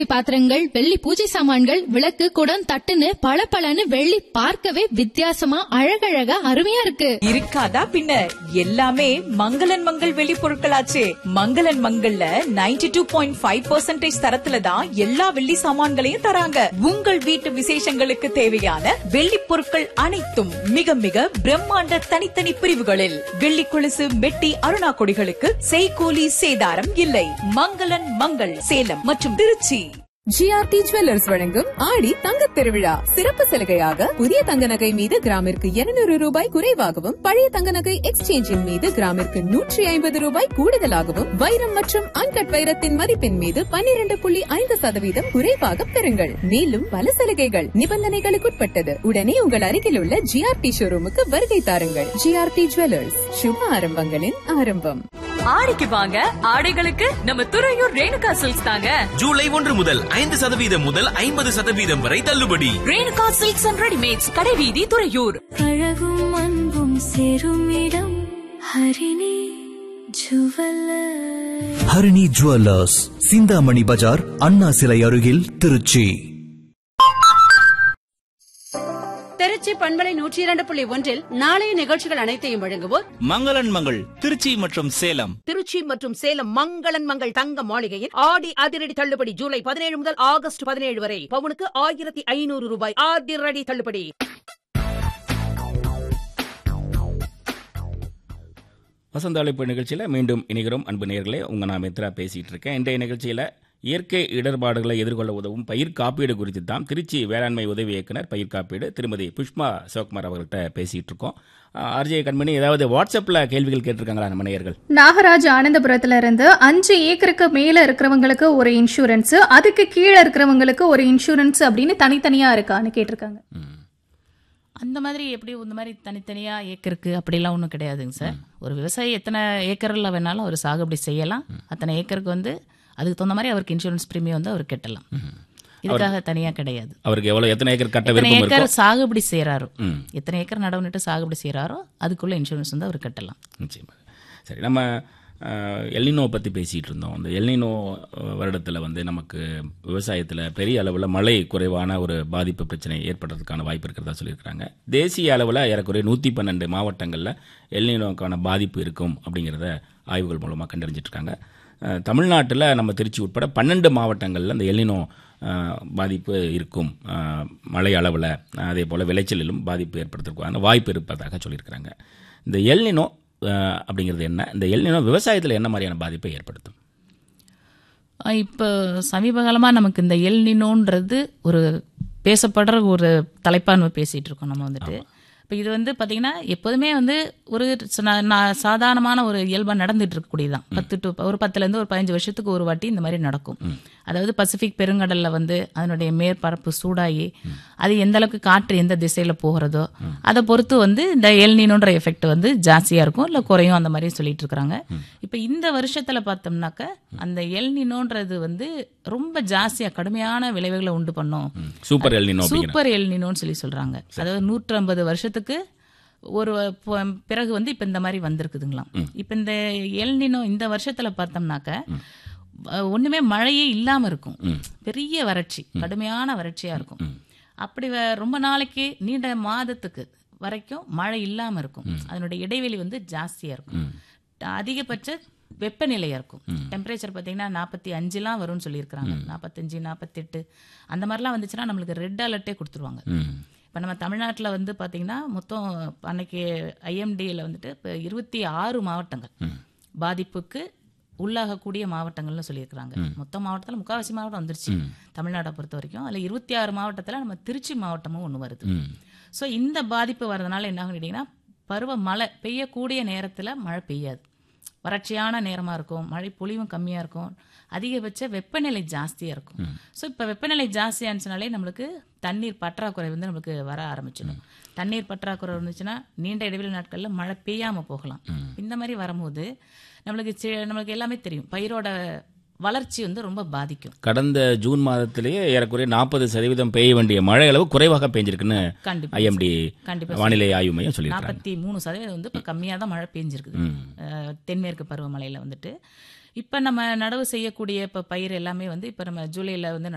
பாத்திரங்கள் வெள்ளி பூஜை சாமான்கள் விளக்கு குடம் தட்டுன்னு பளபளன்னு வெள்ளி பார்க்கவே வித்தியாசமா அழகழகா அருமையா இருக்கு இருக்காதா பின்ன எல்லாமே மங்களன் மங்கள் வெளி பொருட்களாச்சே மங்களன் மங்கள்ல 92.5% டூ பாயிண்ட் ஃபைவ் தரத்துல தான் எல்லா வெள்ளி சாமான்களையும் தராங்க உங்கள் வீட்டு விசேஷங்களுக்கு தேவையான வெள்ளி பொருட்கள் அனைத்தும் மிக மிக பிரம்மாண்ட தனித்தனி பிரிவுகளில் வெள்ளி கொலுசு மெட்டி அருணா கொடிகளுக்கு செய்கூலி சேதாரம் இல்லை மங்களன் மங்கள் சேலம் மற்றும் திருச்சி ஜிஆர்டி ஜுவல்லர்ஸ் வழங்கும் ஆடி தங்கத் திருவிழா சிறப்பு சலுகையாக புதிய தங்க நகை மீது கிராமிற்கு 200 ரூபாய் குறைவாகவும் பழைய தங்க நகை எக்ஸ்சேஞ்சின் மீது கிராமிற்கு நூற்றி ஐம்பது ரூபாய் கூடுதலாகவும் வைரம் மற்றும் அன்கட் வைரத்தின் மதிப்பின் மீது 12.5% புள்ளி ஐந்து சதவீதம் குறைவாக பெறுங்கள் மேலும் பல சலுகைகள் நிபந்தனைகளுக்குட்பட்டது உடனே உங்கள் அருகில் உள்ள ஜிஆர்டி ஷோரூமுக்கு வருகை தாருங்கள் ஜிஆர்டி ஜுவல்லர்ஸ் சுப ஆரம்பங்களின் ஆரம்பம் ஆடிக்கு வாங்க ஆடைகளுக்கு நம்ம துறையூர் ரேணுகா சில்க்ஸ் தாங்க ஜூலை ஒன்று முதல் ஐந்து சதவீதம் முதல் ஐம்பது சதவீதம் வரை தள்ளுபடி ரேணுகா சில்க்ஸ் அண்ட் ரெடிமேட்ஸ் கடைவீதி துறையூர் அழகும் அன்பும் சேரும் இடம் ஹரிணி ஜுவல்லர் ஹரிணி ஜுவல்லர்ஸ் சிந்தாமணி பஜார் அண்ணா சிலை அருகில் திருச்சி திருச்சி பண்பலை நூற்றி இரண்டு புள்ளி ஒன்றில் நாளைய நிகழ்ச்சிகள் அனைத்தையும் வழங்குவோர் மங்களன் மங்கள் திருச்சி மற்றும் சேலம் திருச்சி மற்றும் சேலம் மங்களன் மங்கள் தங்க மாளிகையில் ஆடி அதிரடி தள்ளுபடி ஜூலை பதினேழு முதல் ஆகஸ்ட் பதினேழு வரை பவுனுக்கு ஆயிரத்தி ஐநூறு ரூபாய் அதிரடி தள்ளுபடி வசந்த அழைப்பு நிகழ்ச்சியில் மீண்டும் இணைகிறோம் அன்பு நேயர்களே உங்கள் நான் மித்ரா பேசிகிட்டு இருக்கேன் இன்றைய நிகழ்ச்சியில் இயற்கை இடர்பாடுகளை எதிர்கொள்ள உதவும் பயிர் காப்பீடு குறித்து தான் திருச்சி வேளாண்மை உதவி இயக்குனர் பயிர் காப்பீடு திருமதி புஷ்மா சிவகுமார் அவர்கள்ட்ட பேசிகிட்டு இருக்கோம் ஆர்ஜே கண்மணி ஏதாவது வாட்ஸ்அப்பில் கேள்விகள் கேட்டிருக்காங்களா நம்ம நேயர்கள் நாகராஜ் ஆனந்தபுரத்துல இருந்து அஞ்சு ஏக்கருக்கு மேல இருக்கிறவங்களுக்கு ஒரு இன்சூரன்ஸ் அதுக்கு கீழே இருக்கிறவங்களுக்கு ஒரு இன்சூரன்ஸ் அப்படின்னு தனித்தனியா இருக்கான்னு கேட்டிருக்காங்க அந்த மாதிரி எப்படி இந்த மாதிரி தனித்தனியா ஏக்கருக்கு அப்படிலாம் ஒன்றும் கிடையாதுங்க சார் ஒரு விவசாயி எத்தனை ஏக்கரில் வேணாலும் அவர் சாகுபடி செய்யலாம் அத்தனை ஏக்கருக்கு வந்து அதுக்கு தகுந்த மாதிரி அவருக்கு இன்சூரன்ஸ் பிரீமியம் வந்து அவர் கட்டலாம் இதுக்காக தனியா கிடையாது அவருக்கு எவ்வளோ எத்தனை ஏக்கர் கட்ட எத்தனை விருப்பம் ஏக்கர் இருக்கோ சாகுபடி செய்கிறாரோ ம். எத்தனை ஏக்கர் நடவு நட்டு சாகுபடி செய்கிறாரோ அதுக்குள்ள இன்சூரன்ஸ் வந்து அவர் கட்டலாம் நிச்சயமா சரி நம்ம அஹ், எல்னினோ பற்றி பேசிகிட்டு இருந்தோம் அந்த எல்னினோ வருடத்தில் வந்து நமக்கு விவசாயத்தில் பெரிய அளவில் மழை குறைவான ஒரு பாதிப்பு பிரச்சனை ஏற்படுறதுக்கான வாய்ப்பு இருக்கிறதா சொல்லியிருக்கிறாங்க தேசிய அளவில் ஏறக்குறைய நூற்றி பன்னெண்டு மாவட்டங்களில் எல்னினோக்கான பாதிப்பு இருக்கும் அப்படிங்கிறத ஆய்வுகள் மூலமாக கண்டறிஞ்சிட்டு இருக்காங்க அஹ், தமிழ்நாட்டில் நம்ம திருச்சி உட்பட பன்னெண்டு மாவட்டங்களில் அந்த எல்னினோ அஹ், பாதிப்பு இருக்கும் அஹ், மழை அளவில் அதே போல் விளைச்சலிலும் பாதிப்பு ஏற்படுத்துறதுக்கான வாய்ப்பு இருப்பதாக சொல்லியிருக்கிறாங்க இந்த எல்னினோ அஹ், அப்படிங்கிறது என்ன இந்த எல்னினோ விவசாயத்தில் என்ன மாதிரியான பாதிப்பை ஏற்படுத்தும் அஹ் இப்போ சமீப காலமாக நமக்கு இந்த எல் நினோன்றது ஒரு பேசப்படுற ஒரு தலைப்பா நம்ம பேசிகிட்டு இருக்கோம் நம்ம வந்துட்டு இப்போ இது வந்து பார்த்தீங்கன்னா எப்போதுமே வந்து ஒரு ச- நா- நா- சாதாரணமான ஒரு இயல்பாக நடந்துட்டு இருக்கக்கூடியதான் பத்து டு ஒரு பத்துலேருந்து ஒரு பதினஞ்சு வருஷத்துக்கு ஒரு வாட்டி இந்த மாதிரி நடக்கும் அதாவது பசிபிக் பெருங்கடல்ல வந்து அதனுடைய மேற்பரப்பு சூடாகி அது எந்த அளவுக்கு காற்று எந்த திசையில் போகிறதோ அதை பொறுத்து வந்து இந்த எல்னினோன்ற எஃபெக்ட் வந்து ஜாஸ்தியாக இருக்கும் இல்லை குறையும் அந்த மாதிரி சொல்லிட்டு இருக்கிறாங்க இப்போ இந்த வருஷத்தில் பார்த்தோம்னாக்க அந்த எல்னினோன்றது வந்து ரொம்ப ஜாஸ்தியாக கடுமையான விளைவுகளை உண்டு பண்ணும் சூப்பர் எல்னினோ அப்படிங்கிற சூப்பர் எல்னினோன்னு சொல்லி சொல்றாங்க அதாவது நூற்றி ஐம்பது வருஷத்துக்கு ஒரு ப- பிறகு வந்து இப்ப இந்த மாதிரி வந்திருக்குதுங்களாம் இப்ப இந்த எல்னினோ இந்த வருஷத்துல பார்த்தோம்னாக்க அஹ், ஒண்ணுமே மழையே இல்லாம இருக்கும் பெரிய வறட்சி கடுமையான வறட்சியா இருக்கும் அப்படி வ- ரொம்ப நாளைக்கு நீண்ட மாதத்துக்கு வரைக்கும் மழை இல்லாம இருக்கும் அதனுடைய இடைவெளி வந்து ஜாஸ்தியா இருக்கும் அதிகபட்ச வெப்பநிலையா இருக்கும் டெம்பரேச்சர் பார்த்தீங்கன்னா நாற்பத்தி அஞ்சுலாம் வரும்னு சொல்லியிருக்கிறாங்க நாற்பத்தஞ்சு நாற்பத்தெட்டு அந்த மாதிரிலாம் வந்துச்சுன்னா நம்மளுக்கு ரெட் அலர்ட்டே கொடுத்துருவாங்க இப்போ நம்ம தமிழ்நாட்டில் வந்து பார்த்தீங்கன்னா மொத்தம் அன்னைக்கு ஐஎம்டியில் வந்துட்டு இப்போ இருபத்தி ஆறு மாவட்டங்கள் பாதிப்புக்கு உள்ளாகக்கூடிய மாவட்டங்கள்னு சொல்லியிருக்கிறாங்க மொத்த மாவட்டத்தில் முக்காவாசி மாவட்டம் வந்துருச்சு தமிழ்நாட்டை பொறுத்த வரைக்கும் அதில் இருபத்தி ஆறு மாவட்டத்தில் நம்ம திருச்சி மாவட்டமும் ஒன்று வருது ஸோ இந்த பாதிப்பு வர்றதுனால என்ன ஆகும் கேட்டிங்கன்னா பருவ மழை பெய்யக்கூடிய நேரத்தில் மழை பெய்யாது வறட்சியான நேரமாக இருக்கும் மழை பொழிவும் கம்மியாக இருக்கும் அதிகபட்ச வெப்பநிலை ஜாஸ்தியாக இருக்கும் ஸோ இப்போ வெப்பநிலை ஜாஸ்தியானுச்சுனாலே நம்மளுக்கு தண்ணீர் பற்றாக்குறை வந்து நம்மளுக்கு வர ஆரம்பிச்சிடும் தண்ணீர் பற்றாக்குறை இருந்துச்சுன்னா நீண்ட இடைவெளி நாட்களில் மழை பெய்யாமல் போகலாம் இந்த மாதிரி வரும்போது நம்மளுக்கு சி- நம்மளுக்கு எல்லாமே தெரியும் பயிரோட வளர்ச்சி வந்து ரொம்ப பாதிக்கும் கடந்த ஜூன் மாதத்திலேயே ஏறக்குறைய நாற்பது சதவீதம் பெய்ய வேண்டிய மழை அளவு குறைவாக பெஞ்சிருக்குன்னு கண்டிப்பா ஐஎம்டி கண்டிப்பா வானிலை ஆய்வு மையம் சொல்லியிருக்காங்க நாற்பத்தி மூணு சதவீதம் வந்து இப்போ கம்மியாக தான் மழை பெஞ்சிருக்குது அஹ், தென்மேற்கு பருவமழையில் வந்துட்டு இப்போ நம்ம நடவு செய்யக்கூடிய இப்போ பயிர் எல்லாமே வந்து இப்போ நம்ம ஜூலையில் வந்து